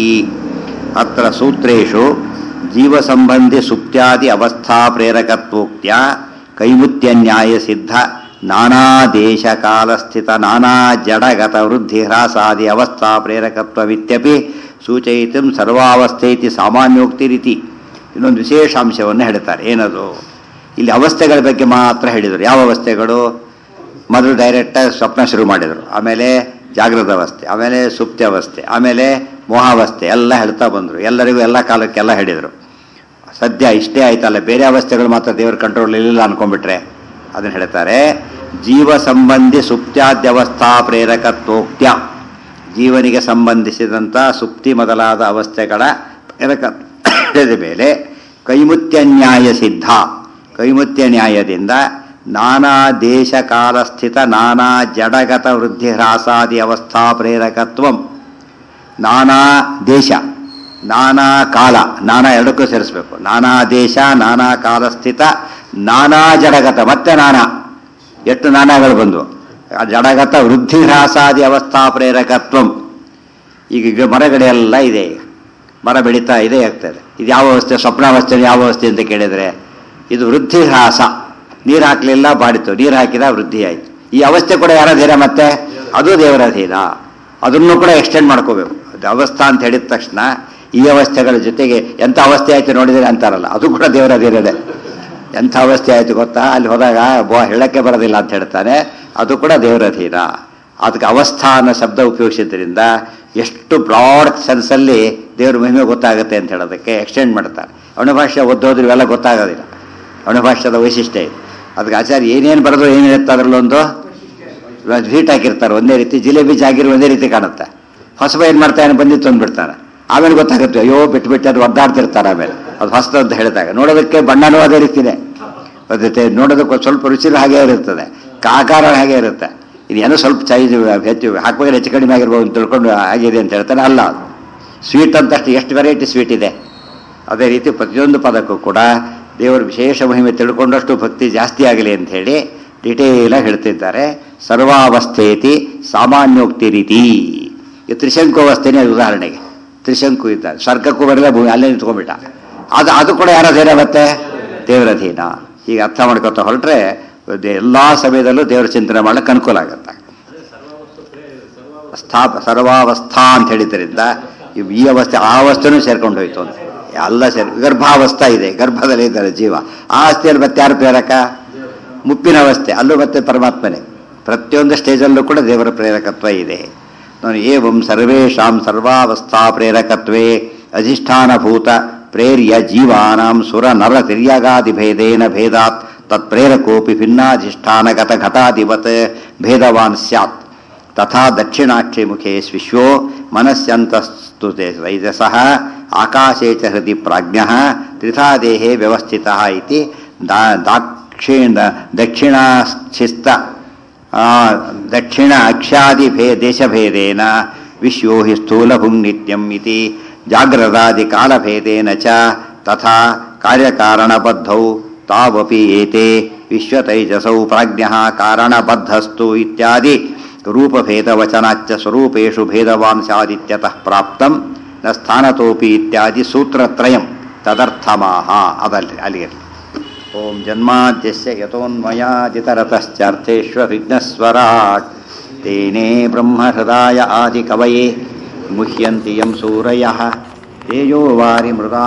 [SPEAKER 1] ಅತ್ರ ಸೂತ್ರೇಶು ಜೀವಸಂಬಂಧಿ ಸುಪ್ತ್ಯಾದಿ ಅವಸ್ಥಾ ಪ್ರೇರಕತ್ವೋಕ್ತ್ಯ ಕೈಮುತ್ಯ ನ್ಯಾಯ ಸಿದ್ಧ ನಾನಾ ದೇಶ ಕಾಲ ಸ್ಥಿತ ನಾನಾ ಜಡಗತ ವೃದ್ಧಿ ಹ್ರಾಸಾದಿ ಅವಸ್ಥಾ ಪ್ರೇರಕತ್ವವಿತ್ಯಪಿ ಸೂಚಯಿತು ಸರ್ವಾವಸ್ಥೆಯಿತಿ ಸಾಮಾನ್ಯೋಕ್ತಿ ರೀತಿ ಇನ್ನೊಂದು ವಿಶೇಷ ಅಂಶವನ್ನು ಹೇಳ್ತಾರೆ ಏನದು ಇಲ್ಲಿ ಅವಸ್ಥೆಗಳ ಬಗ್ಗೆ ಮಾತ್ರ ಹೇಳಿದರು ಯಾವ ಅವಸ್ಥೆಗಳು ಮೊದಲು ಡೈರೆಕ್ಟಾಗಿ ಸ್ವಪ್ನ ಶುರು ಮಾಡಿದರು ಆಮೇಲೆ ಜಾಗೃತ ಅವಸ್ಥೆ ಆಮೇಲೆ ಸುಪ್ತಿ ಅವಸ್ಥೆ ಆಮೇಲೆ ಮೋಹಾವಸ್ಥೆ ಎಲ್ಲ ಹೇಳ್ತಾ ಬಂದರು ಎಲ್ಲರಿಗೂ ಎಲ್ಲ ಕಾಲಕ್ಕೆಲ್ಲ ಹೇಳಿದರು ಸದ್ಯ ಇಷ್ಟೇ ಆಯ್ತಲ್ಲ ಬೇರೆ ಅವಸ್ಥೆಗಳು ಮಾತ್ರ ದೇವರ ಕಂಟ್ರೋಲ್ ಇರಲಿಲ್ಲ ಅನ್ಕೊಂಡ್ಬಿಟ್ರೆ ಅದನ್ನು ಹೇಳ್ತಾರೆ ಜೀವ ಸಂಬಂಧಿ ಸುಪ್ತ್ಯಾದ್ಯವಸ್ಥಾ ಪ್ರೇರಕತ್ವೋಕ್ತ್ಯ ಜೀವನಿಗೆ ಸಂಬಂಧಿಸಿದಂಥ ಸುಪ್ತಿ ಮೊದಲಾದ ಅವಸ್ಥೆಗಳ ಪ್ರೇರಕ ಹೇಳಿದ ಮೇಲೆ ಕೈಮುತ್ಯ ನ್ಯಾಯ ಸಿದ್ಧ ಕೈಮುತ್ಯ ನ್ಯಾಯದಿಂದ ನಾನಾ ದೇಶ ಕಾಲಸ್ಥಿತ ನಾನಾ ಜಡಗತ ವೃದ್ಧಿ ಹ್ರಾಸಾದಿ ಅವಸ್ಥಾ ಪ್ರೇರಕತ್ವಂ ನಾನಾ ದೇಶ ನಾನಾ ಕಾಲ ನಾನಾ ಎರಡಕ್ಕೂ ಸೇರಿಸ್ಬೇಕು ನಾನಾ ದೇಶ ನಾನಾ ಕಾಲ ಸ್ಥಿತ ನಾನಾ ಜಡಗತ ಮತ್ತೆ ನಾನಾ ಎಷ್ಟು ನಾನಾಗಳು ಬಂದು ಆ ಜಡಗತ ವೃದ್ಧಿ ಹ್ರಾಸಾದಿ ಅವಸ್ಥಾ ಪ್ರೇರಕತ್ವಂ ಈಗ ಈಗ ಮರಗಳೆಲ್ಲ ಇದೆ ಈಗ ಮರ ಬೆಳೀತಾ ಇದೆ ಆಗ್ತದೆ ಇದು ಯಾವ ಅವಸ್ಥೆ ಸ್ವಪ್ನಾವಸ್ಥೆ ಯಾವ ಅವಸ್ಥೆ ಅಂತ ಕೇಳಿದರೆ ಇದು ವೃದ್ಧಿ ಹ್ರಾಸ ನೀರು ಹಾಕಲಿಲ್ಲ ಬಾಡಿತು ನೀರು ಹಾಕಿದ ವೃದ್ಧಿ ಆಯಿತು ಈ ಅವಸ್ಥೆ ಕೂಡ ಯಾರ ಅಧೀನ ಮತ್ತೆ ಅದು ದೇವರ ಅಧೀನ ಅದನ್ನು ಕೂಡ ಎಕ್ಸ್ಟೆಂಡ್ ಮಾಡ್ಕೋಬೇಕು ಅದು ಅವಸ್ಥಾ ಅಂತ ಹೇಳಿದ ತಕ್ಷಣ ಈ ಅವಸ್ಥೆಗಳ ಜೊತೆಗೆ ಎಂಥ ಅವಸ್ಥೆ ಆಯ್ತು ನೋಡಿದರೆ ಅಂತಾರಲ್ಲ ಅದು ಕೂಡ ದೇವರ ಅಧೀನದೇ ಎಂಥ ಅವಸ್ಥೆ ಆಯ್ತು ಗೊತ್ತಾ ಅಲ್ಲಿ ಹೋದಾಗ ಬೋ ಹೇಳಕ್ಕೆ ಬರೋದಿಲ್ಲ ಅಂತ ಹೇಳ್ತಾನೆ ಅದು ಕೂಡ ದೇವರ ಅಧೀನ ಅದಕ್ಕೆ ಅವಸ್ಥಾ ಅನ್ನೋ ಶಬ್ದ ಉಪಯೋಗಿಸಿದ್ರಿಂದ ಎಷ್ಟು ಬ್ರಾಡ್ ಸೆನ್ಸಲ್ಲಿ ದೇವ್ರ ಮಹಿಮೆ ಗೊತ್ತಾಗುತ್ತೆ ಅಂತ ಹೇಳೋದಕ್ಕೆ ಎಕ್ಸ್ಟೆಂಡ್ ಮಾಡ್ತಾರೆ ಅಣುಭಾಷ್ಯ ಓದೋದ್ರೆ ಇವೆಲ್ಲ ಗೊತ್ತಾಗೋದಿಲ್ಲ ಅಣುಭಾಷ್ಯದ ವೈಶಿಷ್ಟ್ಯ ಇದು ಅದಕ್ಕೆ ಆಚಾರ್ಯ ಏನೇನು ಬರೆದು ಏನು ಇರುತ್ತೆ ಅದರಲ್ಲೊಂದು ಸ್ವೀಟ್ ಹಾಕಿರ್ತಾರೆ ಒಂದೇ ರೀತಿ ಜಿಲೇಬಿ ಜಾಗಿರು ಒಂದೇ ರೀತಿ ಕಾಣುತ್ತೆ ಹೊಸಬ ಏನು ಮಾಡ್ತಾನೆ ಬಂದಿತ್ತು ಅಂದ್ಬಿಡ್ತಾನೆ ಆಮೇಲೆ ಗೊತ್ತಾಗುತ್ತೆ ಅಯ್ಯೋ ಬಿಟ್ಟು ಬಿಟ್ಟು ಅದು ಒದ್ದಾಡ್ತಿರ್ತಾರೆ ಆಮೇಲೆ ಅದು ಹೊಸದು ಅಂತ ಹೇಳಿದಾಗ ನೋಡೋದಕ್ಕೆ ಬಣ್ಣನೂ ಅದೇ ರೀತಿನೇ ಮತ್ತೆ ನೋಡೋದಕ್ಕೆ ಒಂದ್ ಸ್ವಲ್ಪ ರುಚಿನೂ ಹಾಗೆ ಇರುತ್ತದೆ ಆಕಾರ ಹಾಗೆ ಇರುತ್ತೆ ಇದು ಏನೋ ಸ್ವಲ್ಪ ಸೈಜ್ ಹೆಚ್ಚು ಹಾಕಬೇಕಾದ್ರೆ ಹೆಚ್ಚು ಕಡಿಮೆ ಆಗಿರ್ಬೋದು ಅಂತ ತಿಳ್ಕೊಂಡು ಆಗಿದೆ ಅಂತ ಹೇಳ್ತಾನೆ ಅಲ್ಲ ಅದು ಸ್ವೀಟ್ ಅಂತಷ್ಟು ಎಷ್ಟು ವೆರೈಟಿ ಸ್ವೀಟ್ ಇದೆ ಅದೇ ರೀತಿ ಪ್ರತಿಯೊಂದು ಪದಕ್ಕೂ ಕೂಡ ದೇವರ ವಿಶೇಷ ಮಹಿಮೆ ತಿಳ್ಕೊಂಡಷ್ಟು ಭಕ್ತಿ ಜಾಸ್ತಿ ಆಗಲಿ ಅಂತ ಹೇಳಿ ಡಿಟೇಲಾಗಿ ಹೇಳ್ತಿದ್ದಾರೆ ಸರ್ವಾವಸ್ಥೇತಿ ಸಾಮಾನ್ಯೋಕ್ತಿ ರೀತಿ ಈ ತ್ರಿಶಂಕು ಅವಸ್ಥೆನೇ ಅದು ಉದಾಹರಣೆಗೆ ತ್ರಿಶಂಕು ಇದ್ದಾರೆ ಸ್ವರ್ಗಕ್ಕೂ ಬರಲ್ಲ ಭೂಮಿ ಅಲ್ಲೇ ನಿಂತ್ಕೊಂಡ್ಬಿಟ್ಟ ಅದು ಅದು ಕೂಡ ಯಾರ ಅಧೀನ ಮತ್ತೆ ದೇವರ ಅಧೀನ ಈಗ ಅರ್ಥ ಮಾಡ್ಕೊತಾ ಹೊರಟ್ರೆ ಎಲ್ಲ ಸಮಯದಲ್ಲೂ ದೇವರ ಚಿಂತನೆ ಮಾಡ್ಲಿಕ್ಕೆ ಅನುಕೂಲ ಆಗುತ್ತೆ ಸ್ಥಾಪ ಸರ್ವಾವಸ್ಥಾ ಅಂತ ಹೇಳಿದ್ರಿಂದ ಇವ್ ಈ ಅವಸ್ಥೆ ಆ ಅವಸ್ಥೆನೂ ಸೇರ್ಕೊಂಡು ಹೋಯ್ತು ಅಂತ ಎಲ್ಲ ಸೇರಿ ಗರ್ಭಾವಸ್ಥಾ ಇದೆ ಗರ್ಭದಲ್ಲಿ ಇದ್ದಾರೆ ಜೀವ ಆ ಅವಸ್ಥೆಯಲ್ಲಿ ಮತ್ತೆ ಯಾರು ಪ್ರೇರಕ ಮುಪ್ಪಿನ ಅವಸ್ಥೆ ಅಲ್ಲೂ ಮತ್ತೆ ಪರಮಾತ್ಮನೇ ಪ್ರತಿಯೊಂದು ಸ್ಟೇಜಲ್ಲೂ ಕೂಡ ದೇವರ ಪ್ರೇರಕತ್ವ ಇದೆ ನಾನು ಏವಂ ಸರ್ವೇಷಾಂ ಸರ್ವಾವಸ್ಥಾ ಪ್ರೇರಕತ್ವೇ ಅಧಿಷ್ಠಾನಭೂತ ಪ್ರೇರ್ಯ ಜೀವಾನಾಂ ಸುರ ನರ ತಿರ್ಯಗಾದಿ ಭೇದೇನ ಭೇದಾತ್ ತತ್ಪ್ರೇರಕೋಪಿ ಭಿನ್ನಾಧಿಷ್ಠಾನಗತ ಘಟಾಧಿಪತ್ ಭೇದವಾನ್ ಸ್ಯಾತ್ ತಥಾ ದಕ್ಷಿಣಾಕ್ಷಿ ಮುಖೇ ವಿಶ್ವೋ ಮನಸ್ಸಂತಸ್ತು ವೈದಸಃ ಆಕಾಶೇ ಚ ಹೃದಯ ಪ್ರಾಜ್ಞ ತ್ರಿಧಾ ದೇಹೇ ವ್ಯವಸ್ಥಿತ ಇತಿ ದಾ ದಾಕ್ಷಿಣ ದಕ್ಷಿಣಾಸ್ಥಿಸ್ತ ಆ, ದಕ್ಷಿಣ ಅಕ್ಷಾದಿ ಭೇ ದೇಶಭೇದೇನ ವಿಶ್ವೋ ಹಿ ಸ್ಥೂಲಭುಂ ನಿತ್ಯಂ ಇತಿ ಜಾಗ್ರದಾದಿ ಕಾಲಭೇದೇನ ಚ ತಥಾ ಕಾರ್ಯಕಾರಣಬದ್ಧೌ ತಾವಪಿ ಏತೆ ವಿಶ್ವತೈಜಸೌ ಪ್ರಾಜ್ಞಃ ಕಾರಣಬದ್ಧಸ್ತು ಇತ್ಯಾದಿ ರೂಪಭೇದವಚನಾಚ್ಚ ಸ್ವರೂಪೇಷು ಭೇದವಾನ್ ಸ್ಯಾದಿತ್ಯತಃ ಪ್ರಾಪ್ತಂ ನ ಸ್ಥಾನತೋಪಿ ಇತ್ಯಾದಿ ಸೂತ್ರತ್ರಯಂ ತದರ್ಥಮಾಹ ಅದಲ್ಲಿ ಅಲ್ಲಿಗೆ ಓಂ ಜನ್ಮಾದ್ಯಸ್ಯ ಯತೋನ್ಮಯಾದಿತರತಶ್ಚಾರ್ಥೇष्वभिघ्नस्वराट् तेने ब्रह्महृदाय आदिकवये मुह्यन्ति यं सूरयः तेजो वारिमृदा